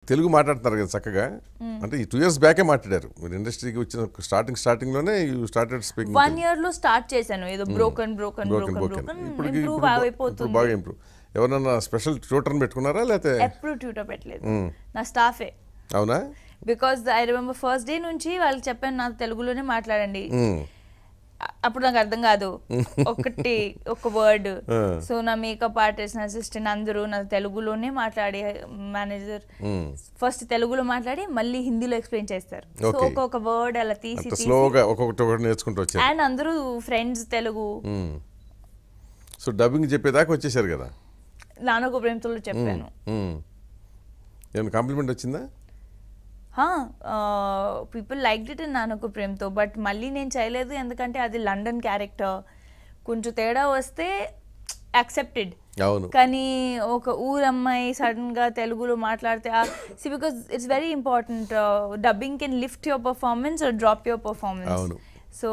తెలుగు మాట్లాడుతున్నారు కదా చక్కగా అంటే ఈ టూ ఇయర్స్ బ్యాకే మాట్లాడారు మీరు ఇండస్ట్రీకి వచ్చిన స్టార్టింగ్ స్టార్టింగ్లోనే you started speaking one year లో స్టార్ట్ చేశాను ఏదో broken broken broken broken broken broken ఇప్పుడు ఇంప్రూవ్ ఇప్పుడు అయిపోతుంది బాగా ఇంప్రూవ్ ఎవరన్నా స్పెషల్ ట్యూటర్ని పెట్టుకున్నారా లేకపోతే ఎప్పుడు ట్యూటర్ పెట్టలేదు నా స్టాఫే అవునా because I remember first day నుంచి వాళ్ళకి చెప్పాను నాకు తెలుగులోనే మాట్లాడండి మ్మ్. అ- అప్పుడు నాకు అర్థం కాదు ఒకటి ఒక వర్డ్ ఆ. సో నా మేకప్ ఆర్టిస్ట్ నా అసిస్టెంట్ అందరూ నా తెలుగులోనే మాట్లాడి మేనేజర్ మ్మ్. ఫస్ట్ తెలుగులో మాట్లాడి మళ్ళీ హిందీలో ఎక్స్ప్లెయిన్ చేస్తారు సో Okay. ఒక్కొక్క వర్డ్ అలా తీసి అంత తీసి స్లోగా ఒక్కొక్కటి ఒకటి నేర్చుకుంటూ వచ్చారు అండ్ అందరూ ఫ్రెండ్స్ తెలుగు మ్మ్. సో డబ్బింగ్ చెప్పేదాకా వచ్చేసారు కదా నానొక ప్రేమతో చెప్పాను మ్మ్. ఏమైనా కాంప్లిమెంట్ వచ్చిందా పీపుల్ లైక్ ఇట్ నానొక ప్రేమతో బట్ మళ్ళీ నేను చేయలేదు ఎందుకంటే అది లండన్ క్యారెక్టర్ కొంచెం తేడా వస్తే యాక్సెప్టెడ్ అవును కానీ ఒక ఊరమ్మాయి సడన్ గా తెలుగులో మాట్లాడితే see because it's very important dubbing can lift your performance or drop your performance అవును. సో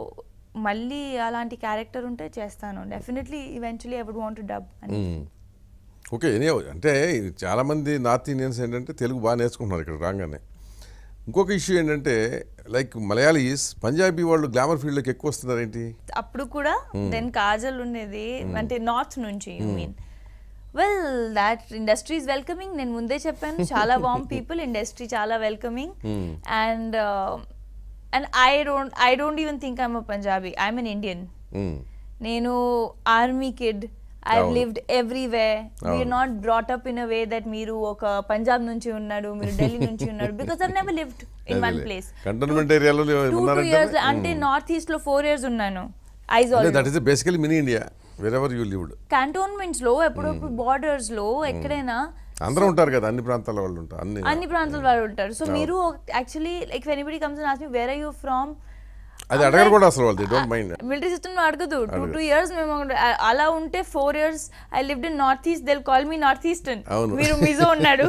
మళ్ళీ అలాంటి క్యారెక్టర్ ఉంటే చేస్తాను definitely eventually I would want dub అని మ్మ్. ఓకే ఎనీ అంటే చాలామంది నార్త్ ఇండియన్స్ ఏంటంటే తెలుగు బాగా నేర్చుకుంటున్నారు ఇక్కడ రాగానే ఇంకొక ఇష్యూ ఏంటంటే లైక్ మలయాళీస్ పంజాబీ వాళ్ళు గ్లామర్ ఫీల్డ్లోకి ఎక్కువ వస్తున్నారు ఏంటి అప్పుడు కూడా దెన్ కాజల్ ఉండేది అంటే నార్త్ నుంచి you mean well that industry is welcoming నేను ముందే చెప్పాను చాలా బామ్ పీపుల్ ఇండస్ట్రీ చాలా welcoming and and I don't I don't even think I'm a Punjabi I'm an Indian మ్మ్. నేను ఆర్మీ కిడ్ ఐ అవును. లివ్డ్ ఎవ్రీవేర్ వీఆర్ అవును. Not brought up in a way that మీరు ఒక పంజాబ్ నుంచి ఉన్నాడు మీరు ఢిల్లీ నుంచి ఉన్నాడు because I never lived in one place cantonment ఏరియాలో టూ టూ ఉన్నారంటే ఇయర్స్ అంటే నార్త్ ఈస్ట్ లో ఫోర్ ఇయర్స్ ఉన్నాను Aizawl that is basically mini India wherever you lived cantonments లో ఎప్పుడప్పుడు బార్డర్స్ లో ఎక్కడైనా అందరూ ఉంటారు కదా అన్ని ప్రాంతాల వాళ్ళు ఉంటారు అన్ని అన్ని ప్రాంతాల వాళ్ళు ఉంటారు సో మీరు actually like anybody comes and ask me where are you from అది అడగరు కూడా అసలు వాళ్ళు డోంట్ మైండ్ మిలిటరీ సిస్టమ్ అడగదు టూ టూ ఇయర్స్ మేము అక్కడ- అలా ఉంటే four years I lived in north east they'll call me north eastern అవును. మీరు మిజో ఉన్నాడు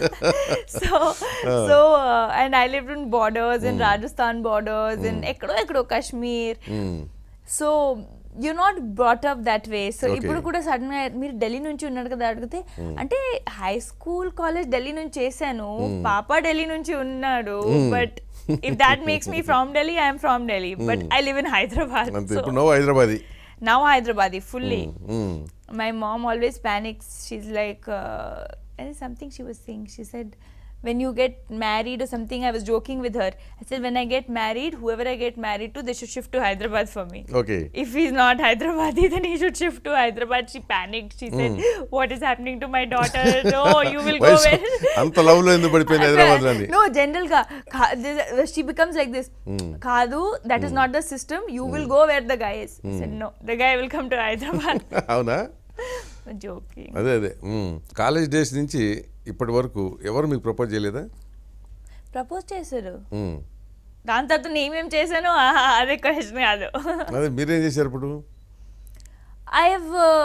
so so and I lived in borders in Rajasthan borders in ఎక్కడో ఎక్కడో Kashmir so you not brought up that way so Okay. ఇప్పుడు కూడా sudden గా మీరు ఢిల్లీ నుంచి ఉన్నాడు కదా అడిగితే అంటే హై స్కూల్ కాలేజ్ ఢిల్లీ నుంచి చేశాను పాప ఢిల్లీ నుంచి ఉన్నాడు but if that makes me from Delhi I'm from Delhi but I live in Hyderabad అంతే ఇప్పుడు no Hyderabadi now Hyderabad fully మ్మ్. my mom always panics. She's like, uh, and something she was saying. She said, when you get married or something, I was joking with her. I said, when I get married, whoever I get married to, they should shift to Hyderabad for me. Okay If he's not Hyderabadi, then he should shift to Hyderabad. She panicked. She said, What is happening to my daughter? No, you will go వయసు where? అంత love లో ఎందుకు పడిపోయింది హైదరాబాద్ లోని No, general ga, ka- this- she becomes like this. Kadu, that is not the system. You will go where the guy is. I said, No, the guy will come to Hyderabad. అవునా Joking. అదే అదే college days నుంచి ఇప్పటి వరకు ఎవరు మీకు propose చేయలేదా propose చేశారు మ్మ్. దాని తర్వాత నేనేం చేశాను ఆహా, అదే క్వశ్చన్ కాదు అదే మీరేం చేశారు ఇప్పుడు I have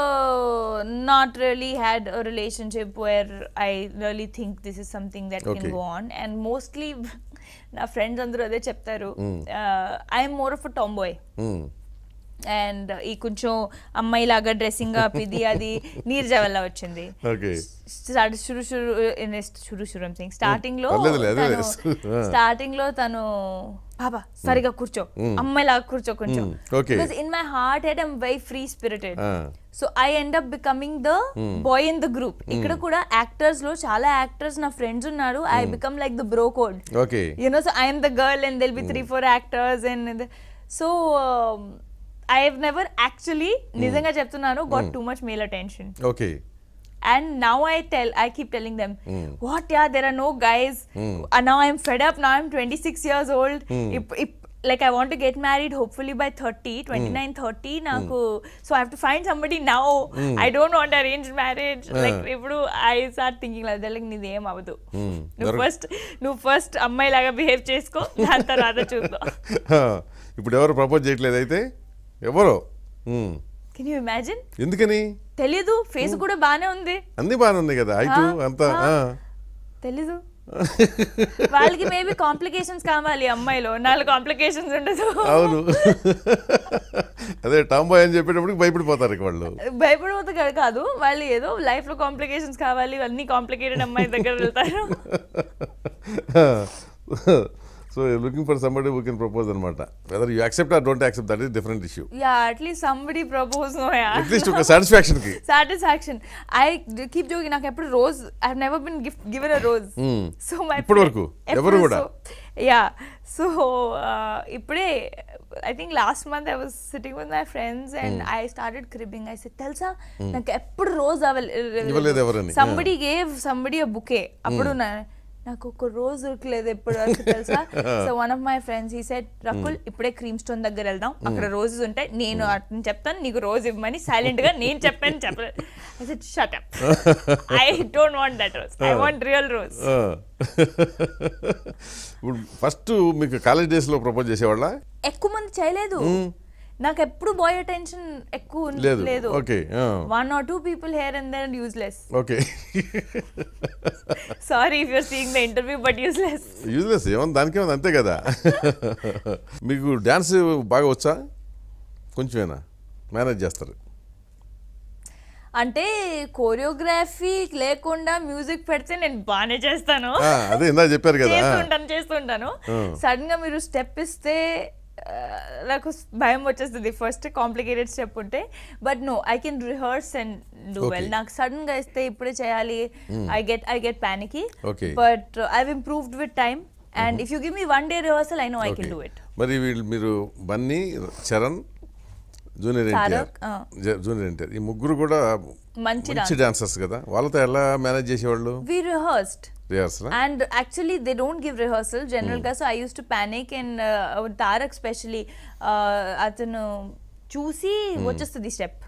not really had a relationship where I really think this is something that can Okay. Go on and mostly నా ఫ్రెండ్స్ అందరూ అదే చెప్తారు I'm more of a tomboy మ్మ్. అండ్ ఈ కొంచెం అమ్మాయి లాగా డ్రెస్సింగ్ అప్ ఇది అది నీరజ వల్ల వచ్చింది ఓకే స్టార్ట్ షురు షురు షురు షురు థింగ్ స్టార్టింగ్ లో పర్లేదులే, అదే తను ఆ. స్టార్టింగ్ లో తను బాబా సరిగా కూర్చో అమ్మాయి లాగా కూర్చో కొంచెం Mm, okay. Because in my heart head I'm very free spirited ఆ. So I end up becoming the boy in the group ఇక్కడ కూడా యాక్టర్స్ లో చాలా యాక్టర్స్ నా ఫ్రెండ్స్ ఉన్నారు I become like the bro code okay you know so i am the girl and there'll be three four actors and the, so um, i have never actually నిజంగా చెప్తున్నాను got too much male attention okay and now i tell i keep telling them what yeah there are no guys and now i'm fed up now i'm 26 years old if, if, like i want to get married hopefully by 30 29 30 నాకు so i have to find somebody now i don't want arranged marriage like ఇప్పుడు i start thinking like that like నీది ఏం అవ్వదు Hmm. నువ్వు దొరక- first నువ్వు first అమ్మాయి లాగా బిహేవ్ చేసుకో దాని తర్వాత చూద్దాం ఇప్పుడు ఎవరు ప్రపోజ్ చేయట్లేదు అయితే ఎవరు మ్మ్. కెన్ యూ ఇమాజిన్ ఎందుకని తెలీదు ఫేస్ కూడా బానే ఉంది అన్ని బాగానే ఉంది కదా ఐటు ఆ, అంతా ఆ. ఆ. తెలీదు వాళ్ళకి మేబీ కాంప్లికేషన్స్ కావాలి అమ్మాయిలో నాలుగు కాంప్లికేషన్స్ ఉండదు అవును అదే టాంబాయ్ అని చెప్పేటప్పటికి భయపడిపోతారు ఇక వాళ్ళు భయపడవద్దు కదా కాదు వాళ్ళు ఏదో లైఫ్ లో కాంప్లికేషన్స్ కావాలి అన్ని కాంప్లికేటెడ్ అమ్మాయి దగ్గర వెళ్తారు so looking for somebody who can propose అనమాట whether you accept or don't accept that is different issue ya at least somebody propose no ya at least ఒక సాటిస్ఫాక్షన్కి సాటిస్ఫాక్షన్ ఐ కీప్ జోకింగ్ నాకు ఎప్పుడు rose I never been gift given a rose so my ఇప్పటి వరకు? ఎవరు కూడా? Ya so ఇప్పుడే I think last month I was sitting with my friends and I started cribbing I said తెలుసా నాకు ఎప్పుడు రోజ్ ఇవ్వలేదు ఎవరని. Somebody gave somebody a bouquet అప్పుడు నా- నాకు ఒక రోజు దొరకలేదు ఎప్పుడు వరకు తెలుసా so one of my friends ఈ సెట్ రకుల్ ఇప్పుడే క్రీమ్ స్టోన్ దగ్గర వెళ్దాం అక్కడ రోజెస్ ఉంటాయి నేను అతను చెప్తాను నీకు రోజు ఇవ్వమని సైలెంట్ గా నేను చెప్పాను చెప్పలేదు I said shut up I don't want that rose I want real rose ఇప్పుడు ఫస్ట్ మీకు కాలేజ్ డేస్లో ప్రపోజ్ చేసేవాళ్ళ ఎక్కువ మంది చేయలేదు నాకు ఎప్పుడు బాయ్ అటెన్షన్ ఎక్కువ ఉన్- లేదు. లేదు Okay, ah. One or two people here and then useless okay sorry if you're seeing the interview but useless useless ఏమన్నా దానికి ఏమన్నా అంతే కదా మీకు డ్యాన్స్ బాగా వచ్చా కొంచెమేనా మేనేజ్ చేస్తారు అంటే కోరియోగ్రఫీ లేకుండా మ్యూజిక్ పెడితే నేను బాగానే చేస్తాను ఆ, అదే ఇందా చెప్పారు కదా చేస్తుంటాను చేస్తుంటాను సడన్ గా మీరు స్టెప్ ఇస్తే ఆ, నాకు భయం వచ్చేస్తుంది ఫస్ట్ కాంప్లికేటెడ్ స్టెప్ ఉంటే but no I can rehearse and do Okay. Well నాకు సడన్ గా ఇస్తే ఇప్పుడే చేయాలి I get I get panic Okay. But I improved with time and if you give me one day rehearsal I know I can Okay. Do it మరి వీళ్ళు మీరు Bunny Charan junior NTR Tarak, ఆ. Junior NTR ఈ ముగ్గురు కూడా మంచి మంచి డాన్సర్స్ కదా వాళ్ళతో ఎలా మేనేజ్ చేసేవాళ్ళు we rehearsed rehearsal and actually they don't give rehearsal general గా so i used to panic and uh, Tarak specially అతను చూసి వచ్చేస్తుంది స్టెప్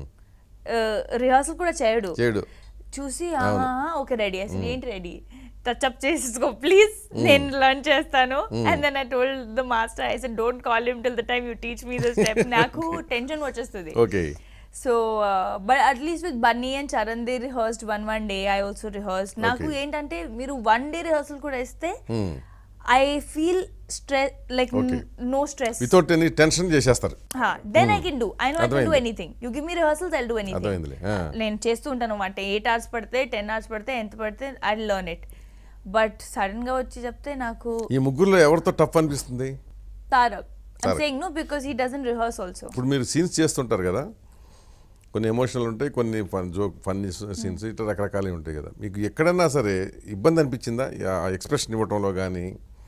రిహార్సల్ కూడా చేయడు చేయడు చూసి ఓకే రెడీ అసలు ఏంటి రెడీ టచ్ అప్ చేసేసుకో ప్లీజ్ నేను లర్న్ చేస్తాను and then I told the master I said don't call him till the time you teach me the step నాకు టెన్షన్ వచ్చేస్తుంది okay so but at least with Bunny and Charan they rehearsed one one day I also rehearse నాకు Okay. ఏంటంటే మీరు one day rehearsal కూడా ఇస్తే I feel stress like Okay. No stress without any tension చేసేస్తారు then I can do I know I can do అర్థమైంది. Anything you give me rehearsals I do anything అర్థమైందిలే. ఆ. నేను చేస్తూ ఉంటాను అంటే ఎయిట్ అవర్స్ పడితే టెన్ అవర్స్ పడితే ఎంత పడితే I learn it but sudden గా వచ్చి చెప్తే నాకు ఈ ముగ్గురులో ఎవరితో టఫ్ అనిపిస్తుంది Tarak I'm Tarak. Saying no because he doesn't rehearse also ఇప్పుడు మీరు సీన్స్ చేస్తుంటారు కదా కొన్ని ఎమోషనల్ ఉంటాయి కొన్ని ఫన్ జోక్ ఫన్నీ సీన్స్ ఇట్లా రకరకాలు ఉంటాయి కదా మీకు ఎక్కడన్నా సరే ఇబ్బంది అనిపించిందా ఆ ఎక్స్ప్రెషన్ ఇవ్వటంలో కానీ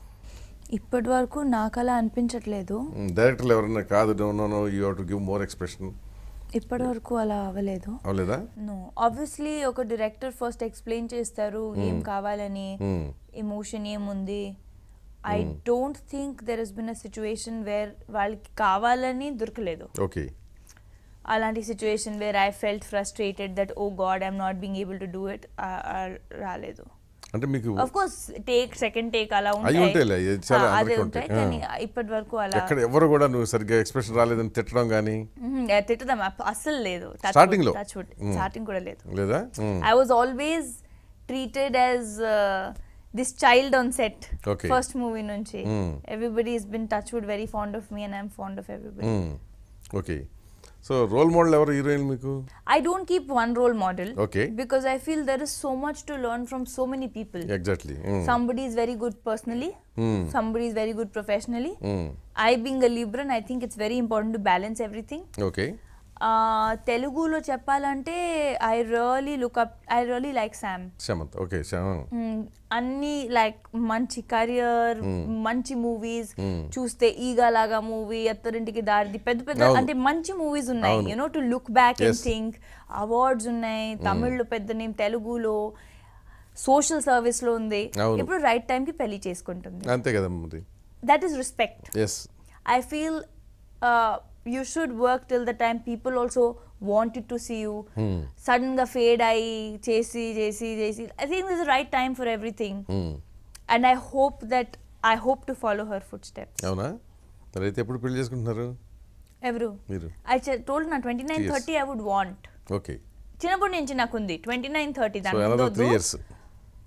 ఇప్పటి వరకు నాకు అలా అనిపించట్లేదు డైరెక్టర్లు ఎవరన్నా కాదు no no no you to give more expression ఇప్పటి వరకు అలా అవ్వలేదు అవలేదా నో ఆబ్వియస్లీ ఒక డైరెక్టర్ ఫస్ట్ ఎక్స్ప్లెయిన్ చేస్తారు ఏం కావాలని ఎమోషన్ ఏముంది I don't think there is been a situation where వాళ్ళకి కావాలని దొరకలేదు ఓకే అలాంటి situation where I felt frustrated that oh god I'm not being able to do it రాలేదు అంటే మీకు of course take second take అలా అయి ఉంటాయిలే, ఇది చాలా ఆ, అదే అందరికీ ఉంటాయి ఉంటాయి. కానీ ఇప్పటి వరకు అలా ఎక్కడ ఎవరు కూడా నువ్వు సరిగ్గా ఎక్స్ప్రెషన్ రాలేదని తిట్టడం కానీ మ్మ్, తిట్టుదాం అప్ప- అస్సలు లేదు Starting లో? స్టార్టింగ్ కూడా లేదు లేదా మ్మ్. I was always treated as uh, this child on set. Okay. First movie nunchi. Mm. Everybody has been touchwood very fond of me and I'm fond of everybody. మ్మ్. ఓకే సో రోల్ మోడల్ ఎవరు heroine మీకు I don't keep one role model. Okay. Because I feel there is so much to learn from so many people. Exactly Somebody is very good personally. Somebody is very good professionally. I being a Libran, I think it's very important to balance everything. Okay Uh, తెలుగులో చెప్పాలంటే I really look up I really like Sam Samantha okay శమ మ్మ్. అన్ని like మంచి career మంచి movies చూస్తే ఈగా లాగా మూవీ అత్తరింటికి దారిది పెద్ద పెద్ద అవును. అంటే మంచి మూవీస్ ఉన్నాయి అవును. You know to look back and Yes. Think awards ఉన్నాయి తమిళ్లో పెద్ద నేమ్ తెలుగులో సోషల్ సర్వీస్ లో ఉంది అవును. ఇప్పుడు రైట్ టైం కి పెళ్లి చేసుకుంటుంది అంతే కదా మరి that is respect yes I feel uh, you should work till the time people also wanted to see you. Sudden గా ఫేడ్ అయ్యి చేసి చేసి చేసి I think this right time for everything and I hope that I hope to follow her footsteps అవునా మరి అయితే ఎప్పుడు పెళ్లి చేసుకుంటున్నారు ఎవరు మీరు ఐ టోల్డ్ నా twenty nine Yes. Thirty I would want okay చిన్నప్పటి నుంచి నాకు ఉంది twenty nine thirty so another three దాని ఇయర్స్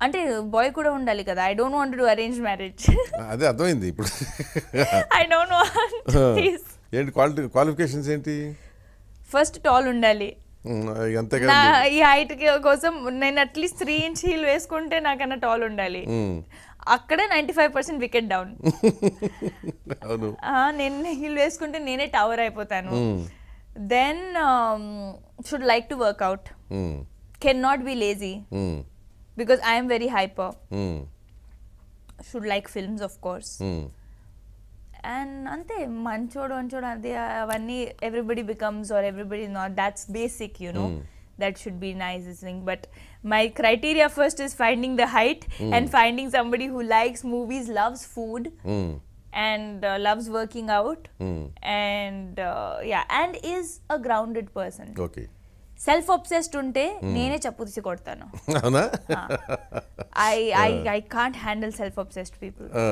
అంటే బాయ్ కూడా ఉండాలి కదా I don't want to arrange marriage అదే అర్థమైంది ఇప్పుడు ఐ డోంట్ వాంట్ ఏంటి క్వాలిటీ క్వాలిఫికేషన్స్ ఏంటి ఫస్ట్ టాల్ ఉండాలి ఉమ్, అంతే నా కదా ఈ హైట్ కోసం నేను అట్లీస్ట్ త్రీ ఇంచ్ హీల్ వేసుకుంటే నాకన్నా టాల్ ఉండాలి అక్కడే ninety five percent wicket down అవును నేను హీల్ వేసుకుంటే నేనే టవర్ అయిపోతాను then should like to workout um, can not be lazy um, because I'm very hyper um, should like films of course um. And అంతే మంచోడు మంచోడు అది అవన్నీ everybody becomes or everybody not that's basic you know that should be nice thing but my criteria first is finding the height and finding somebody who likes movies loves food um, and uh, loves working out Hmm. and uh, yeah and is a grounded person okay self obsessed ఉంటే నేనే చెప్పు తీసి కొడతాను అవునా I I I can't handle self obsessed people ఆ.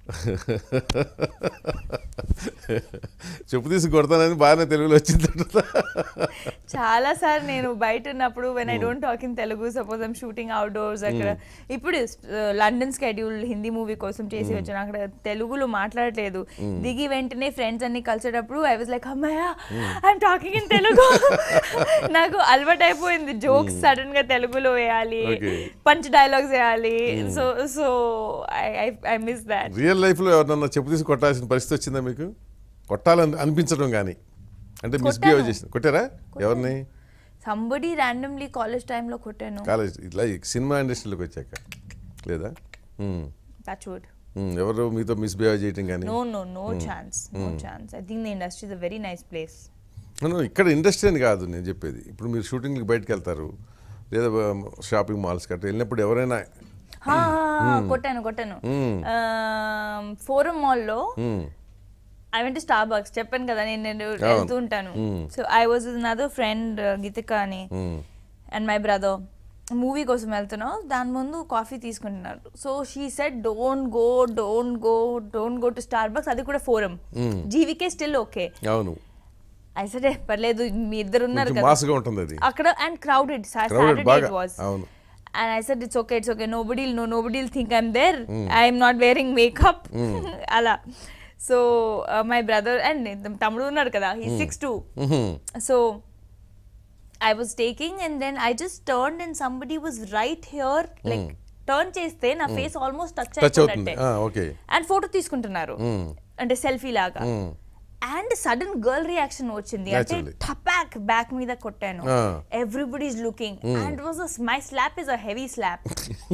చెప్పు తీసి కొడతానని బాగానే తెలుగులో వచ్చింది చాలా సార్ నేను బయట ఉన్నప్పుడు when I don't talk in Telugu suppose I'm shooting outdoors అక్కడ ఇప్పుడు లండన్ స్కెడ్యూల్ హిందీ మూవీ కోసం చేసి వచ్చాను అక్కడ తెలుగులో మాట్లాడలేదు దిగి వెంటనే ఫ్రెండ్స్ అన్ని కలిసేటప్పుడు ఐ వాజ్ లైక్ అమ్మాయ ఐఎమ్ టాకింగ్ ఇన్ తెలుగు నాకు అలవాటు అయిపోయింది జోక్స్ సడన్ గా తెలుగులో వేయాలి Okay. పంచ్ డైలాగ్స్ వేయాలి so so I I miss that real లైఫ్లో ఎవరినన్నా చెప్పు తీసి కొట్టాల్సిన పరిస్థితి వచ్చిందా మీకు కొట్టాలని అనిపించడం కానీ అంటే మిస్బిహేవ్ కొట్టాను. చేసిన కొట్టారా ఎవరిని సంబడి ర్యాండమ్లీ కాలేజ్ టైంలో కొట్టాను కాలేజ్ ఇట్లా ఈ సినిమా ఇండస్ట్రీలోకి వచ్చాక లేదా ఉమ్, టచ్ వుడ్ ఉమ్, ఎవరు మీతో మిస్బిహేవ్ చేయటం కానీ No, no, no chance. No chance. I think the industry is a very nice place. No, ఇక్కడ ఇండస్ట్రీ అని కాదు నేను చెప్పేది ఇప్పుడు మీరు షూటింగ్కి బయటకు వెళ్తారు లేదా షాపింగ్ మాల్స్ కట్ట వెళ్ళినప్పుడు ఎవరైనా హా, కొట్టాను కొట్టాను ఫోరం మాల్లో um, I went Starbucks చెప్పాను కదా నేను నేను వెళ్తూ ఉంటాను so I was another friend Geethika అని um, and my brother movie కోసం వెళ్తున్నాం దాని ముందు కాఫీ తీసుకుంటున్నారు so she said don't go don't go don't go to Starbucks అది కూడా ఫోరం జీవికే స్టిల్ ఓకే అవును ఐ సరే పర్లేదు మీ ఇద్దరు ఉన్నారు కొంచెం కదా మాస్గా ఉంటుంది అది అక్కడ అండ్ క్రౌడెడ్ Crowded సాటర్డే బాగా, ఇట్ వాస్ అవును. And I said, it's okay, it's okay. Nobody will know. Nobody will think I'm there. I'm not wearing makeup. Ala. So, uh, my brother, and తమ్ముడు ఉన్నారు కదా, he's six two. ఉహుం, So, I was taking and then I just turned and somebody was right here, like, turn చేస్తే నా face almost touch touch అవుతుంది అయిపోయినట్టే okay and photo తీసుకుంటున్నారు అంటే సెల్ఫీ లాగా అండ్ సడన్ గర్ల్ రియాక్షన్ వచ్చింది అంటే Naturally. టపాక్ బ్యాక్ మీద కొట్టాను Ah. Everybody is looking and was my slap is a heavy slap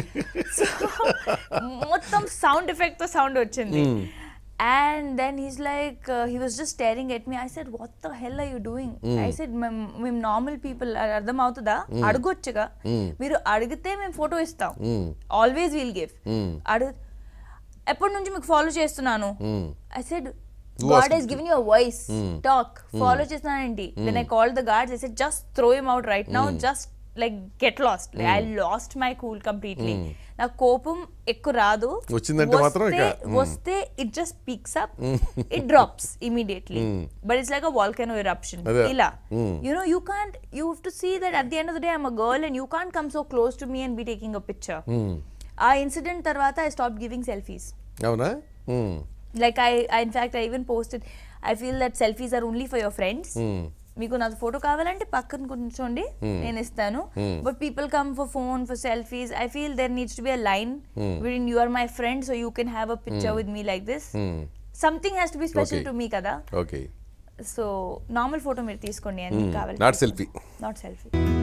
మొత్తం సౌండ్ ఎఫెక్ట్ తో సౌండ్ వచ్చింది and then he's like he was just staring at me I said what the hell are you doing I said మేము normal people అర్థం అవుతుందా అడగొచ్చుగా మీరు అడిగితే మేము photo ఇస్తాం ఆల్వేస్ వీల్ గివ్ అడుగు ఎప్పటి నుంచి మీకు ఫాలో చేస్తున్నాను I said Who god asked is giving your voice talk follow చేస్తున్నానండి then I call the guards I said just throw him out right now just like get lost I lost my cool completely నాకు కోపం ఎక్కువ రాదు వచ్చిందంటే మాత్రం ఇక, వస్తే- వస్తే it just picks up it drops immediately but it's like a volcano eruption అదే. ఇలా you know you can't you have to see that at the end of the day I'm a girl and you can't come so close to me and be taking a picture ఆ incident తర్వాత I stop giving selfies అవునా um, like I, I in fact i even posted i feel that selfies are only for your friends మీకు నాకు photo కావాలంటే పక్కన కూర్చోండి నేను ఇస్తాను but people come for phone for selfies I feel there needs to be a line when you are my friend so you can have a picture with me like this something has to be special Okay. To me కదా okay so normal photo మీరు తీసుకోండి అని కావాలి not selfie not selfie